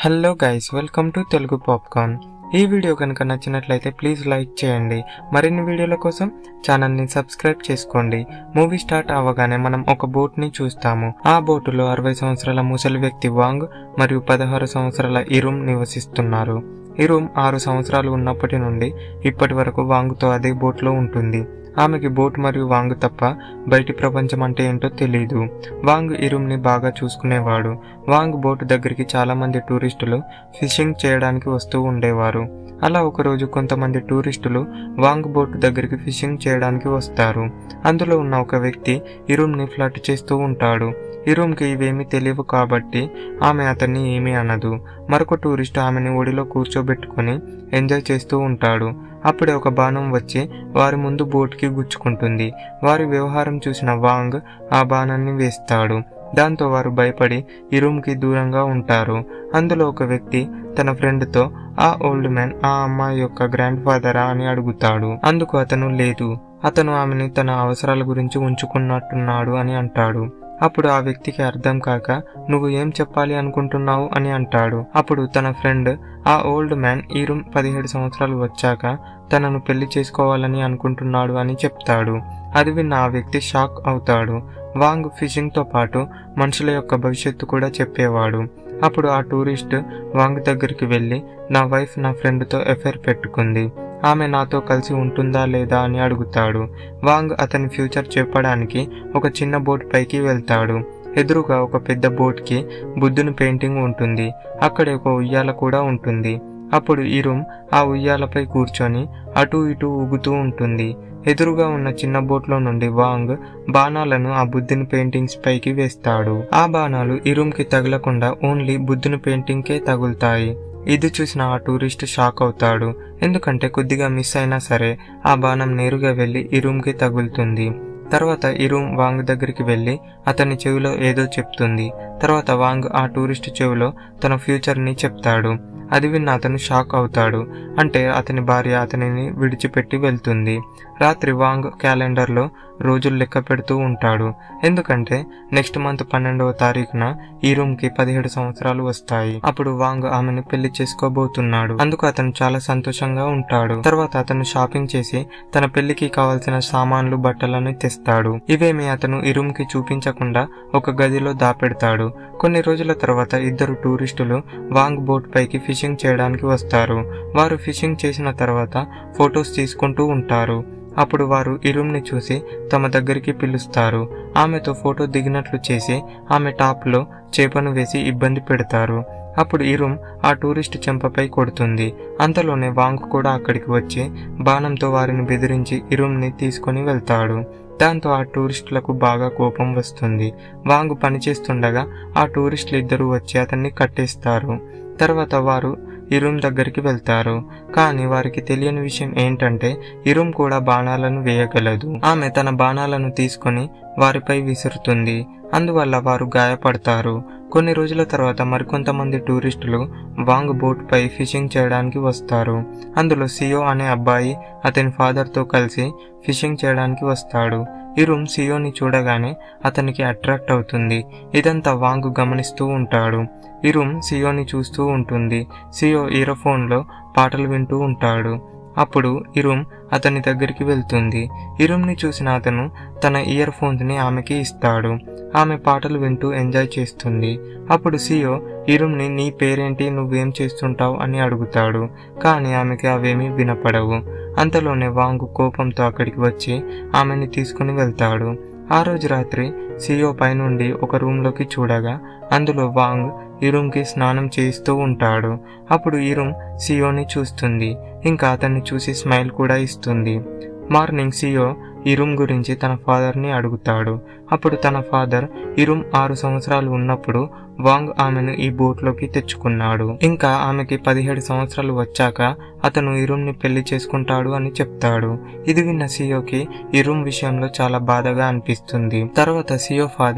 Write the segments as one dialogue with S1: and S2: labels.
S1: hello guys welcome to Telugu popcorn ఈ video కనుక నచ్చినట్లయితే ప్లీజ్ లైక్ చేయండి మరిన్ని వీడియోల కోసం ఛానల్ని సబ్స్క్రైబ్ చేసుకోండి మూవీ స్టార్ట్ అవ్వగానే మనం ఒక బోట్ని చూస్తాము ఆ బోటులో అరవై సంవత్సరాల ముసలి వ్యక్తి వాంగ్ మరియు పదహారు సంవత్సరాల ఇరుమ్ నివసిస్తున్నారు ఇరుమ్ ఆరు సంవత్సరాలు ఉన్నప్పటి నుండి ఇప్పటి వరకు వాంగ్తో అదే బోట్లో ఉంటుంది ఆమెకి బోట్ మరియు వాంగ్ తప్ప బయటి ప్రపంచం అంటే ఏంటో తెలియదు వాంగ్ ఇరుమ్ని బాగా చూసుకునేవాడు వాంగ్ బోటు దగ్గరికి చాలా మంది టూరిస్టులు ఫిషింగ్ చేయడానికి వస్తూ ఉండేవారు అలా ఒకరోజు కొంతమంది టూరిస్టులు వాంగ్ బోటు దగ్గరికి ఫిషింగ్ చేయడానికి వస్తారు అందులో ఉన్న ఒక వ్యక్తి ఇరుమ్ని ఫ్లట్ చేస్తూ ఉంటాడు ఇరుమ్కి ఇవేమీ తెలియవు కాబట్టి ఆమె అతన్ని ఏమీ అనదు మరొక టూరిస్ట్ ఆమెని ఒడిలో కూర్చోబెట్టుకొని ఎంజాయ్ చేస్తూ ఉంటాడు అప్పుడే ఒక బాణం వచ్చి వారి ముందు బోట్కి గుచ్చుకుంటుంది వారి వ్యవహారం చూసిన వాంగ్ ఆ బాణాన్ని వేస్తాడు దాంతో వారు భయపడి ఇరుమ్కి దూరంగా ఉంటారు అందులో ఒక వ్యక్తి తన ఫ్రెండ్తో ఆ ఓల్డ్ మ్యాన్ ఆ అమ్మాయి యొక్క గ్రాండ్ ఫాదరా అని అడుగుతాడు అందుకు అతను లేదు అతను ఆమెని తన అవసరాల గురించి ఉంచుకున్నట్టున్నాడు అని అంటాడు అప్పుడు ఆ వ్యక్తికి అర్థం కాక నువ్వు ఏం చెప్పాలి అనుకుంటున్నావు అని అంటాడు అప్పుడు తన ఫ్రెండ్ ఆ ఓల్డ్ మ్యాన్ ఈ రూమ్ పదిహేడు సంవత్సరాలు వచ్చాక తనను పెళ్లి చేసుకోవాలని అనుకుంటున్నాడు అని చెప్తాడు అది విన్న ఆ వ్యక్తి షాక్ అవుతాడు వాంగ్ ఫిషింగ్తో పాటు మనుషుల యొక్క భవిష్యత్తు కూడా చెప్పేవాడు అప్పుడు ఆ టూరిస్ట్ వాంగ్ దగ్గరికి వెళ్ళి నా వైఫ్ నా ఫ్రెండ్తో ఎఫైర్ పెట్టుకుంది ఆమె నాతో కలిసి ఉంటుందా లేదా అని అడుగుతాడు వాంగ్ అతని ఫ్యూచర్ చెప్పడానికి ఒక చిన్న బోట్ పైకి వెళ్తాడు ఎదురుగా ఒక పెద్ద బోట్కి బుద్ధుని పెయింటింగ్ ఉంటుంది అక్కడే ఒక ఉయ్యాల కూడా ఉంటుంది అప్పుడు ఇరుమ్ ఆ ఉయ్యాలపై కూర్చొని అటు ఇటు ఊగుతూ ఉంటుంది ఎదురుగా ఉన్న చిన్న బోట్లో నుండి వాంగ్ బాణాలను ఆ బుద్ధుని పెయింటింగ్స్ పైకి వేస్తాడు ఆ బాణాలు ఇరుమ్కి తగలకుండా ఓన్లీ బుద్ధుని పెయింటింగ్కే తగులుతాయి ఇది చూసిన ఆ టూరిస్ట్ షాక్ అవుతాడు ఎందుకంటే కొద్దిగా మిస్ అయినా సరే ఆ బాణం నేరుగా వెళ్లి ఇరుమ్కి తగులుతుంది తర్వాత ఇరుమ్ వాంగ్ దగ్గరికి వెళ్ళి అతని చెవిలో ఏదో చెప్తుంది తర్వాత వాంగ్ ఆ టూరిస్ట్ చెవిలో తన ఫ్యూచర్ని చెప్తాడు అది విన్న అతను షాక్ అవుతాడు అంటే అతని భార్య అతనిని విడిచిపెట్టి వెళ్తుంది రాత్రి వాంగ్ క్యాలెండర్లో రోజులు లెక్క పెడుతూ ఉంటాడు ఎందుకంటే నెక్స్ట్ మంత్ పన్నెండవ తారీఖున ఈ రూమ్ కి పదిహేడు సంవత్సరాలు వస్తాయి అప్పుడు వాంగ్ ఆమెను పెళ్లి చేసుకోబోతున్నాడు అందుకు అతను చాలా సంతోషంగా ఉంటాడు తర్వాత అతను షాపింగ్ చేసి తన పెళ్లికి కావాల్సిన సామాన్లు బట్టలను తెస్తాడు ఇవేమి అతను ఈ రూమ్ కి చూపించకుండా ఒక గదిలో దాపెడతాడు కొన్ని రోజుల తర్వాత ఇద్దరు టూరిస్టులు వాంగ్ బోట్ పైకి ఫిషింగ్ చేయడానికి వస్తారు వారు ఫిషింగ్ చేసిన తర్వాత ఫొటోస్ తీసుకుంటూ ఉంటారు అప్పుడు వారు ఇరుమ్ని చూసి తమ దగ్గరికి పిలుస్తారు ఆమెతో ఫోటో దిగినట్లు చేసి ఆమె టాప్లో చేపను వేసి ఇబ్బంది పెడతారు అప్పుడు ఇరుమ్ ఆ టూరిస్ట్ చెంపపై కొడుతుంది అంతలోనే వాంగ్ కూడా అక్కడికి వచ్చి బాణంతో వారిని బెదిరించి ఇరుమ్ని తీసుకొని వెళ్తాడు దాంతో ఆ టూరిస్టులకు బాగా కోపం వస్తుంది వాంగ్ పనిచేస్తుండగా ఆ టూరిస్టులు ఇద్దరు వచ్చి అతన్ని కట్టేస్తారు తర్వాత వారు ఇరుమ్ దగ్గరికి వెళ్తారు కానీ వారికి తెలియని విషయం ఏంటంటే ఇరుమ్ కూడా బాణాలను వేయగలదు ఆమె తన బాణాలను తీసుకొని వారిపై విసురుతుంది అందువల్ల వారు గాయపడతారు కొన్ని రోజుల తర్వాత మరికొంతమంది టూరిస్టులు వాంగ్ బోట్ పై ఫిషింగ్ చేయడానికి వస్తారు అందులో సియో అనే అబ్బాయి అతని ఫాదర్తో కలిసి ఫిషింగ్ చేయడానికి వస్తాడు ఇరుమ్ సియోని చూడగానే అతనికి అట్రాక్ట్ అవుతుంది ఇదంతా వాంగ్ గమనిస్తూ ఉంటాడు ఇరుమ్ సియోని చూస్తూ ఉంటుంది సియో ఇయర్ఫోన్లో పాటలు వింటూ ఉంటాడు అప్పుడు ఇరుమ్ అతని దగ్గరికి వెళ్తుంది ఇరుమ్ని చూసిన అతను తన ఇయర్ ఫోన్స్ని ఆమెకి ఇస్తాడు ఆమె పాటలు వింటూ ఎంజాయ్ చేస్తుంది అప్పుడు సియో ఇరుమ్ని నీ పేరేంటి నువ్వేం చేస్తుంటావు అని అడుగుతాడు కానీ ఆమెకి అవేమీ వినపడవు అంతలోనే వాంగు కోపంతో అక్కడికి వచ్చి ఆమెని తీసుకుని వెళ్తాడు ఆ రోజు రాత్రి సియో పైనుండి ఒక రూమ్లోకి చూడగా అందులో వాంగ్ ఇరుమ్కి స్నానం చేస్తూ ఉంటాడు అప్పుడు ఇరుమ్ సియోని చూస్తుంది ఇంకా అతన్ని చూసి స్మైల్ కూడా ఇస్తుంది మార్నింగ్ సియో ఇరుమ్ గురించి తన ఫాదర్ని అడుగుతాడు అప్పుడు తన ఫాదర్ ఇరుమ్ ఆరు సంవత్సరాలు ఉన్నప్పుడు వాంగ్ ఆమెను ఈ బోట్లోకి తెచ్చుకున్నాడు ఇంకా ఆమెకి పదిహేడు సంవత్సరాలు వచ్చాక అతను ఇరుమ్ని పెళ్లి చేసుకుంటాడు అని చెప్తాడు ఇది విన్న సియోకి ఇరుమ్ విషయంలో చాలా బాధగా అనిపిస్తుంది తర్వాత సియో ఫాదర్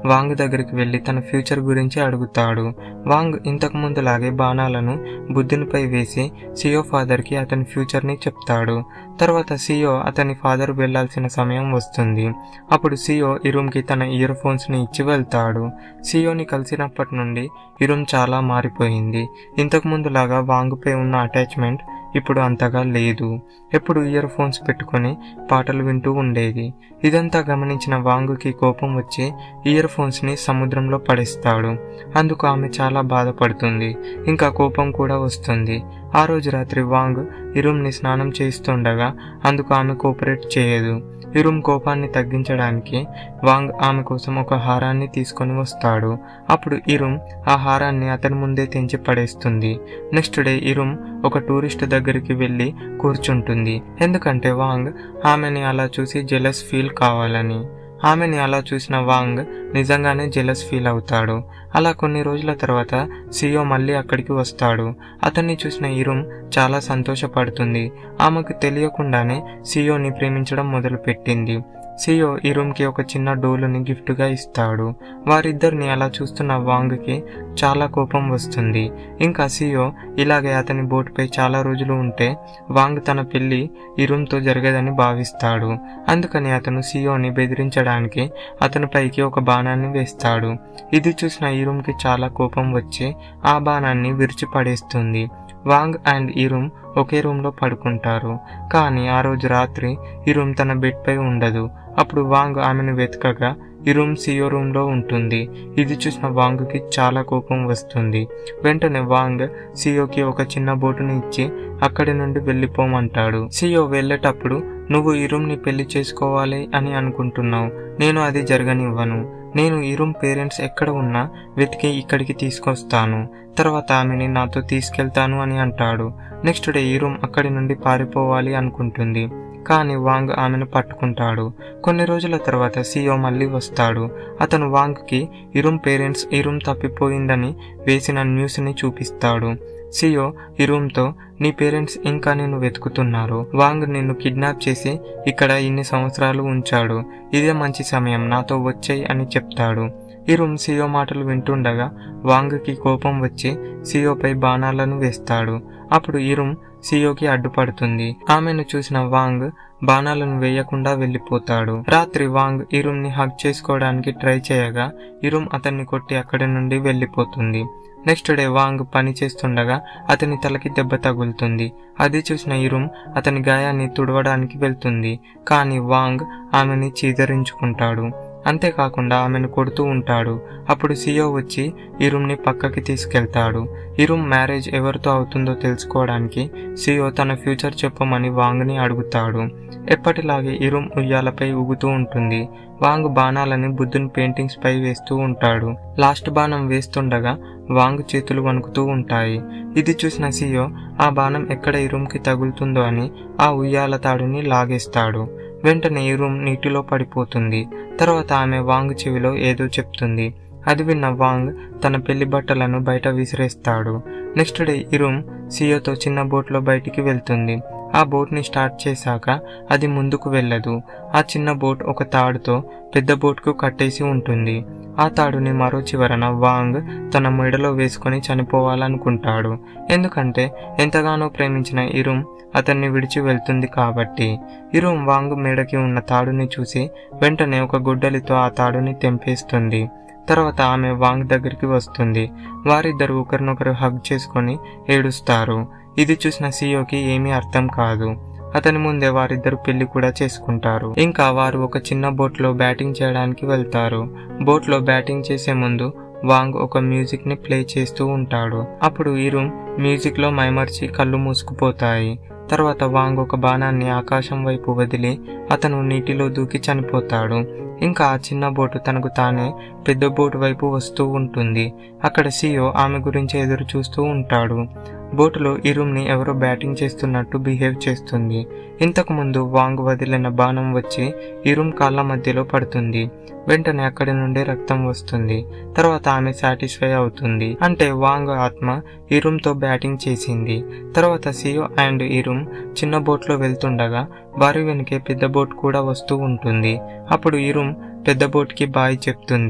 S1: వాంగ్ దగ్గరికి వెళ్లి తన ఫ్యూచర్ గురించి అడుగుతాడు వాంగ్ ఇంతకు ముందులాగే బాణాలను బుద్ధునిపై వేసి సియో ఫాదర్ కి అతని ఫ్యూచర్ ని చెప్తాడు తర్వాత సియో అతని ఫాదర్ వెళ్లాల్సిన సమయం వస్తుంది అప్పుడు సియో ఇరుమ్కి తన ఇయర్ ఫోన్స్ ని ఇచ్చి వెళ్తాడు సియోని కలిసినప్పటి నుండి ఇరుమ్ చాలా మారిపోయింది ఇంతకు ముందులాగా వాంగ్పై ఉన్న అటాచ్మెంట్ ఇప్పుడు అంతగా లేదు ఎప్పుడు ఇయర్ ఫోన్స్ పెట్టుకొని పాటలు వింటూ ఉండేది ఇదంతా గమనించిన వాంగుకి కోపం వచ్చి ఇయర్ ఫోన్స్ ని సముద్రంలో పడేస్తాడు అందుకు ఆమె చాలా బాధపడుతుంది ఇంకా కోపం కూడా వస్తుంది ఆ రోజు రాత్రి వాంగ్ ఇరుమ్ని స్నానం చేస్తుండగా అందుకు ఆమె కోఆపరేట్ చేయదు ఇరుమ్ కోపాన్ని తగ్గించడానికి వాంగ్ ఆమె కోసం ఒక హారాన్ని తీసుకొని వస్తాడు అప్పుడు ఇరుమ్ ఆ హారాన్ని అతని ముందే తెంచి పడేస్తుంది నెక్స్ట్ డే ఇరుమ్ ఒక టూరిస్ట్ దగ్గరికి వెళ్ళి కూర్చుంటుంది ఎందుకంటే వాంగ్ ఆమెని అలా చూసి జెలస్ ఫీల్ కావాలని ఆమెని అలా చూసిన వాంగ్ నిజంగానే జెలస్ ఫీల్ అవుతాడు అలా కొన్ని రోజుల తర్వాత సియో మళ్ళీ అక్కడికి వస్తాడు అతన్ని చూసిన ఇరుమ్ చాలా సంతోషపడుతుంది ఆమెకు తెలియకుండానే సియోని ప్రేమించడం మొదలుపెట్టింది సియో ఇరుమ్కి ఒక చిన్న డోలుని గిఫ్ట్గా ఇస్తాడు వారిద్దరిని అలా చూస్తున్న వాంగ్కి చాలా కోపం వస్తుంది ఇంకా సియో ఇలాగే అతని బోటుపై చాలా రోజులు ఉంటే వాంగ్ తన పెళ్లి ఇరుమ్తో జరగదని భావిస్తాడు అందుకని అతను సియోని బెదిరించడానికి అతనిపైకి ఒక బాణాన్ని వేస్తాడు ఇది చూసిన ఇరుమ్కి చాలా కోపం వచ్చి ఆ బాణాన్ని విరిచిపడేస్తుంది వాంగ్ అండ్ ఇరుమ్ ఒకే రూమ్లో పడుకుంటారు కానీ ఆ రోజు రాత్రి ఇరుమ్ తన బెడ్పై ఉండదు అప్పుడు వాంగ్ ఆమెను వెతకగా ఇరుమ్ సియో రూమ్లో ఉంటుంది ఇది చూసిన వాంగ్కి చాలా కోపం వస్తుంది వెంటనే వాంగ్ సియోకి ఒక చిన్న బోటుని ఇచ్చి అక్కడి నుండి వెళ్ళిపోమంటాడు సియో వెళ్ళేటప్పుడు నువ్వు ఇరుమ్ని పెళ్లి చేసుకోవాలి అని అనుకుంటున్నావు నేను అది జరగనివ్వను నేను ఇరుమ్ పేరెంట్స్ ఎక్కడ ఉన్నా వెతికి ఇక్కడికి తీసుకొస్తాను తర్వాత ఆమెని నాతో తీసుకెళ్తాను అని అంటాడు నెక్స్ట్ డే ఇరుమ్ అక్కడి నుండి పారిపోవాలి అనుకుంటుంది కానీ వాంగ్ ఆమెను పట్టుకుంటాడు కొన్ని రోజుల తర్వాత సియో మళ్ళీ వస్తాడు అతను వాంగ్కి ఇరుమ్ పేరెంట్స్ ఇరుమ్ తప్పిపోయిందని వేసిన న్యూస్ని చూపిస్తాడు సియో ఇరుమ్తో నీ పేరెంట్స్ ఇంకా నిన్ను వెతుకుతున్నారు వాంగ్ నిన్ను కిడ్నాప్ చేసి ఇక్కడ ఇన్ని సంవత్సరాలు ఉంచాడు ఇదే మంచి సమయం నాతో వచ్చాయి అని చెప్తాడు ఇరుమ్ సియో మాటలు వింటుండగా వాంగ్కి కోపం వచ్చి సియోపై బాణాలను వేస్తాడు అప్పుడు ఇరుమ్ సియోకి అడ్డుపడుతుంది ఆమెను చూసిన వాంగ్ బాణాలను వేయకుండా వెళ్లిపోతాడు రాత్రి వాంగ్ ఇరుమ్ని హగ్ చేసుకోవడానికి ట్రై చేయగా ఇరుమ్ అతన్ని కొట్టి అక్కడి నుండి వెళ్లిపోతుంది నెక్స్ట్ డే వాంగ్ పని చేస్తుండగా అతని తలకి దెబ్బ తగులుతుంది అది చూసిన ఇరుమ్ అతని గాయాన్ని తుడవడానికి వెళ్తుంది కానీ వాంగ్ ఆమెని చీదరించుకుంటాడు అంతేకాకుండా ఆమెను కొడుతూ ఉంటాడు అప్పుడు సియో వచ్చి ఇరుమ్ని పక్కకి తీసుకెళ్తాడు ఇరుమ్ మ్యారేజ్ ఎవరితో అవుతుందో తెలుసుకోవడానికి సియో తన ఫ్యూచర్ చెప్పమని వాంగ్ని అడుగుతాడు ఎప్పటిలాగే ఇరుమ్ ఉయ్యాలపై ఊగుతూ ఉంటుంది వాంగ్ బాణాలని బుద్ధుని పెయింటింగ్స్ పై వేస్తూ ఉంటాడు లాస్ట్ బాణం వేస్తుండగా వాంగ్ చేతులు వణుకుతూ ఉంటాయి ఇది చూసిన సియో ఆ బాణం ఎక్కడ ఇరుమ్కి తగులుతుందో అని ఆ ఉయ్యాల తాడుని లాగేస్తాడు వెంటనే ఇరుమ్ నీటిలో పడిపోతుంది తర్వాత ఆమె వాంగ్ చెవిలో ఏదో చెప్తుంది అది విన్న వాంగ్ తన పెళ్లి బట్టలను బయట విసిరేస్తాడు నెక్స్ట్ డే ఇరుమ్ సియోతో చిన్న బోట్లో బయటికి వెళ్తుంది ఆ బోట్ని స్టార్ట్ చేశాక అది ముందుకు వెళ్ళదు ఆ చిన్న బోట్ ఒక తాడుతో పెద్ద బోట్కు కట్టేసి ఉంటుంది ఆ తాడుని మరో చివరన వాంగ్ తన మెడలో వేసుకొని చనిపోవాలనుకుంటాడు ఎందుకంటే ఎంతగానో ప్రేమించిన ఇరుమ్ అతన్ని విడిచి వెళ్తుంది కాబట్టి ఇరుమ్ వాంగ్ మెడకి ఉన్న తాడుని చూసి వెంటనే ఒక గుడ్డలితో ఆ తాడుని తెంపేస్తుంది తర్వాత ఆమె వాంగ్ దగ్గరికి వస్తుంది వారిద్దరు ఒకరినొకరు హగ్ చేసుకొని ఏడుస్తారు ఇది చూసిన సియోకి ఏమీ అర్థం కాదు అతని ముందే వారిద్దరు పెళ్లి కూడా చేసుకుంటారు ఇంకా వారు ఒక చిన్న బోట్లో బ్యాటింగ్ చేయడానికి వెళ్తారు బోట్లో బ్యాటింగ్ చేసే ముందు వాంగ్ ఒక మ్యూజిక్ ని ప్లే చేస్తూ ఉంటాడు అప్పుడు ఇరుమ్ మ్యూజిక్ లో మైమర్చి కళ్ళు మూసుకుపోతాయి తర్వాత వాంగ్ ఒక బాణాన్ని ఆకాశం వైపు వదిలి అతను నీటిలో దూకి చనిపోతాడు ఇంకా ఆ చిన్న బోటు తనకు తానే పెద్ద బోటు వైపు వస్తూ ఉంటుంది అక్కడ సియో ఆమె గురించి ఎదురు చూస్తూ ఉంటాడు బోటులో ఇరుమ్ని ఎవరో బ్యాటింగ్ చేస్తున్నట్టు బిహేవ్ చేస్తుంది ఇంతకు ముందు వాంగ్ వదిలిన బాణం వచ్చి ఇరుమ్ కాళ్ళ మధ్యలో పడుతుంది వెంటనే అక్కడి నుండి రక్తం వస్తుంది తర్వాత ఆమె సాటిస్ఫై అవుతుంది అంటే వాంగ్ ఆత్మ ఇరుమ్తో బ్యాటింగ్ చేసింది తర్వాత సియో అండ్ ఇరుమ్ చిన్న బోట్లో వెళ్తుండగా వారి వెనుకే పెద్ద బోట్ కూడా వస్తూ ఉంటుంది అప్పుడు ఇరుమ్ పెద్ద బోట్కి బాయ్ చెప్తుంది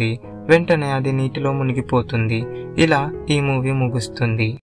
S1: వెంటనే అది నీటిలో మునిగిపోతుంది ఇలా ఈ మూవీ ముగుస్తుంది